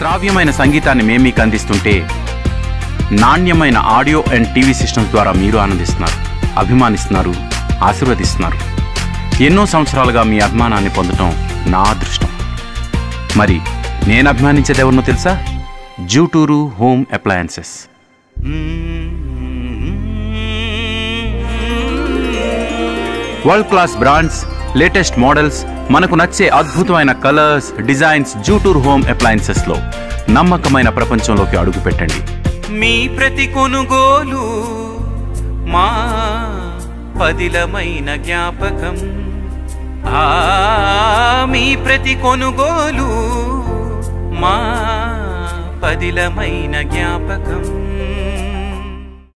శ్రావ్యమైన సంగీతాన్ని మేము మీకు అందిస్తుంటే నాణ్యమైన ఆడియో అండ్ టీవీ సిస్టమ్స్ ద్వారా మీరు ఆనందిస్తున్నారు అభిమానిస్తున్నారు ఆశీర్వదిస్తున్నారు ఎన్నో సంవత్సరాలుగా మీ అభిమానాన్ని పొందటం నా అదృష్టం మరి నేను అభిమానించేది ఎవరినో తెలుసా Juturu home appliances world class brands latest models మనకు నచ్చే అద్భుతమైన colours designs Jutur home appliances లో నమ్మకమైన ప్రపంచంలోకి అడుగు పెట్టండి మీ ప్రతి కొనుగోలు మా పదిలమైన జ్ఞాపకం ఆ మీ ప్రతి కొనుగోలు మా పదిలమైన జ్ఞాపకం